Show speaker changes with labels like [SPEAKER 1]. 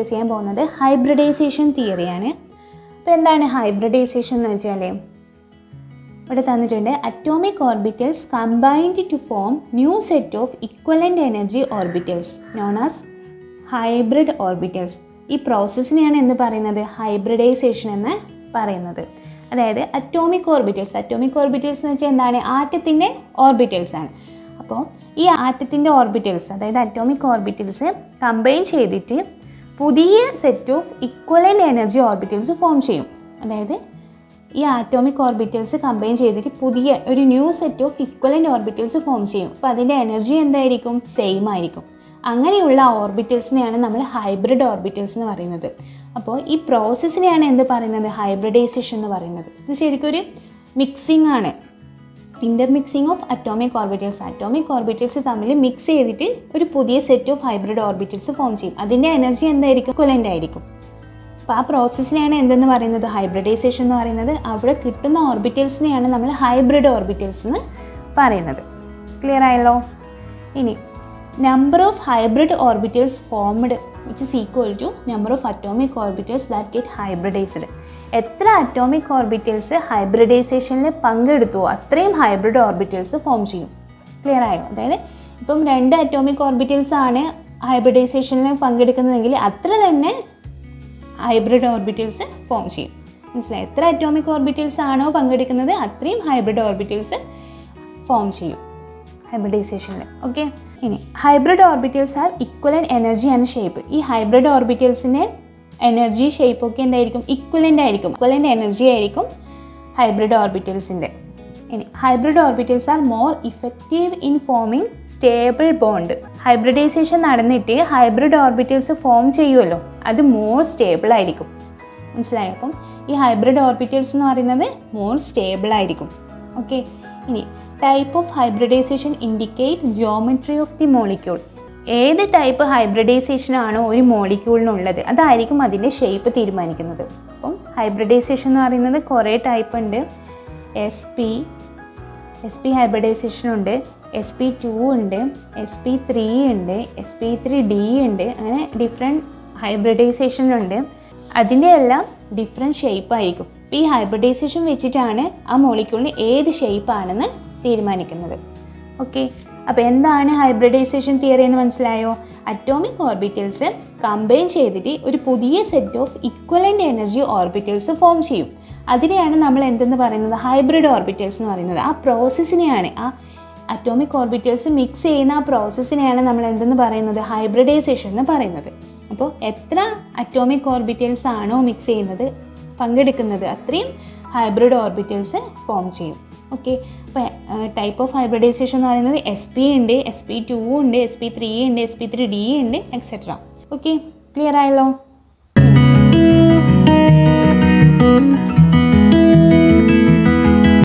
[SPEAKER 1] discuss ചെയ്യാൻ പോകുന്നത് hybridisation തിയറിയാണ് അപ്പോൾ എന്താണ് ഹൈബ്രിഡൈസേഷൻ എന്ന് വെച്ചാൽ ഇവിടെ തന്നിട്ടുണ്ട് atomic orbitals combined to form new set of equivalent energy orbitals known as hybrid orbitals ഈ പ്രോസസ്സിനെയാണ് എന്ത് പറയുന്നത് ഹൈബ്രിഡൈസേഷൻ എന്ന് പറയുന്നത് അതായത് അറ്റോമിക് ഓർബിറ്റൽസ് അറ്റോമിക് ഓർബിറ്റൽസ് എന്ന് വെച്ചാൽ എന്താണ് ആറ്റത്തിൻ്റെ ഓർബിറ്റൽസ് ആണ് അപ്പോൾ ഈ ആറ്റത്തിൻ്റെ ഓർബിറ്റൽസ് അതായത് അറ്റോമിക് ഓർബിറ്റൽസ് കമ്പൈൻ ചെയ്തിട്ട് പുതിയ set of equivalent energy orbitals form ചെയ്യും അതായത് ഈ ആറ്റോമിക് ഓർബിറ്റൽസ് കമ്പൈൻ ചെയ്തിട്ട് പുതിയ ഒരു new set of equivalent orbitals form ചെയ്യും അപ്പോൾ അതിൻ്റെ എനർജി എന്തായിരിക്കും സെയിം ആയിരിക്കും അങ്ങനെയുള്ള ഓർബിറ്റൽസിനെയാണ് നമ്മൾ ഹൈബ്രിഡ് ഓർബിറ്റൽസ് എന്ന് പറയുന്നത് അപ്പോൾ ഈ പ്രോസസ്സിനെയാണ് എന്ത് പറയുന്നത് ഹൈബ്രിഡൈസേഷൻ എന്ന് പറയുന്നത് ഇത് ശരിക്കും ഒരു മിക്സിംഗ് ആണ് intermixing of atomic orbitals atomic orbitals തമ്മിൽ മിക്സ് ചെയ്തിട്ട് ഒരു പുതിയ set of hybrid orbitals form ചെയ്യും അതിൻ്റെ എനർജി എന്തായിരിക്കും കൊലൻ്റ് ആയിരിക്കും അപ്പോൾ ആ പ്രോസസ്സിനെയാണ് എന്തെന്ന് പറയുന്നത് ഹൈബ്രിഡൈസേഷൻ എന്ന് പറയുന്നത് അവിടെ കിട്ടുന്ന ഓർബിറ്റൽസിനെയാണ് നമ്മൾ ഹൈബ്രിഡ് ഓർബിറ്റൽസ് എന്ന് പറയുന്നത് ക്ലിയർ ആയല്ലോ ഇനി number of hybrid orbitals formed which is equal to number of atomic orbitals that get hybridised എത്ര അറ്റോമിക് ഓർബിറ്റൽസ് ഹൈബ്രിഡൈസേഷനിൽ പങ്കെടുത്തുവോ അത്രയും ഹൈബ്രിഡ് ഓർബിറ്റൽസ് ഫോം ചെയ്യും ക്ലിയർ ആയോ അതായത് ഇപ്പം രണ്ട് അറ്റോമിക് ഓർബിറ്റൽസ് ആണ് ഹൈബ്രിഡൈസേഷനിൽ പങ്കെടുക്കുന്നതെങ്കിൽ അത്ര തന്നെ ഹൈബ്രിഡ് ഓർബിറ്റൽസ് ഫോം ചെയ്യും മനസ്സിലായി എത്ര അറ്റോമിക് ഓർബിറ്റൽസ് ആണോ പങ്കെടുക്കുന്നത് അത്രയും ഹൈബ്രിഡ് ഓർബിറ്റൽസ് ഫോം ചെയ്യും ഹൈബ്രിഡൈസേഷനിൽ ഓക്കെ ഇനി hybrid orbitals have equivalent energy and shape ഈ ഹൈബ്രിഡ് ഓർബിറ്റൽസിൻ്റെ എനർജി ഷേപ്പ് ഒക്കെ എന്തായിരിക്കും ഇക്വലൻ്റ് ആയിരിക്കും ഇക്വലൻ്റ് എനർജി ആയിരിക്കും ഹൈബ്രിഡ് ഓർബിറ്റൽസിൻ്റെ ഇനി hybrid orbitals are more effective in forming stable bond hybridisation നടന്നിട്ട് ഹൈബ്രിഡ് ഓർബിറ്റൽസ് ഫോം ചെയ്യുമല്ലോ അത് മോർ സ്റ്റേബിൾ ആയിരിക്കും മനസ്സിലായോ അപ്പം ഈ ഹൈബ്രിഡ് ഓർബിറ്റൽസ് എന്ന് പറയുന്നത് മോർ സ്റ്റേബിൾ ആയിരിക്കും ഓക്കെ ഇനി type of hybridisation indicate geometry of the molecule ഏത് ടൈപ്പ് ഹൈബ്രിഡൈസേഷൻ ആണോ ഒരു മോളിക്യൂളിനുള്ളത് അതായിരിക്കും അതിൻ്റെ ഷേപ്പ് തീരുമാനിക്കുന്നത് അപ്പം ഹൈബ്രിഡൈസേഷൻ എന്ന് പറയുന്നത് കുറേ ടൈപ്പ് ഉണ്ട് S p s p hybridisation ഉണ്ട് എസ് പി ടു ഉണ്ട് എസ് പി ത്രീ ഉണ്ട് എസ് പി ത്രീ ഡി ഉണ്ട് അങ്ങനെ ഡിഫറെൻറ്റ് ഹൈബ്രിഡൈസേഷൻ ഉണ്ട് അതിൻ്റെ എല്ലാം ഡിഫറെൻറ്റ് ഷേപ്പ് ആയിരിക്കും അപ്പോൾ ഈ ഹൈബ്രിഡൈസേഷൻ വെച്ചിട്ടാണ് ആ മോളിക്യൂളിന് ഏത് ഷേപ്പ് ആണെന്ന് തീരുമാനിക്കുന്നത് ഓക്കെ അപ്പോൾ എന്താണ് ഹൈബ്രിഡൈസേഷൻ തിയറി എന്ന് മനസ്സിലായോ അറ്റോമിക് ഓർബിറ്റൽസ് കമ്പൈൻ ചെയ്തിട്ട് ഒരു പുതിയ set of equivalent energy orbitals form ചെയ്യും അതിനെയാണ് നമ്മൾ എന്തെന്ന് പറയുന്നത് ഹൈബ്രിഡ് ഓർബിറ്റൽസ് എന്ന് പറയുന്നത് ആ പ്രോസസ്സിനെയാണ് ആ അറ്റോമിക് ഓർബിറ്റൽസ് മിക്സ് ചെയ്യുന്ന ആ പ്രോസസ്സിനെയാണ് നമ്മൾ എന്തെന്ന് പറയുന്നത് ഹൈബ്രിഡൈസേഷൻ എന്ന് പറയുന്നത് അപ്പോൾ എത്ര അറ്റോമിക് ഓർബിറ്റൽസ് ആണോ മിക്സ് ചെയ്യുന്നത് പങ്കെടുക്കുന്നത് അത്രയും ഹൈബ്രിഡ് ഓർബിറ്റൽസ് ഫോം ചെയ്യും ഓക്കെ അപ്പോൾ ടൈപ്പ് ഓഫ് ഹൈബ്രിഡൈസേഷൻ എന്ന് പറയുന്നത് എസ് പി ഉണ്ട് എസ് പി ടു ഉണ്ട് എസ് പി ത്രീ ഉണ്ട് എസ് പി ത്രീ ഡി ഉണ്ട് എക്സെട്ര ഓക്കെ ക്ലിയർ ആയല്ലോ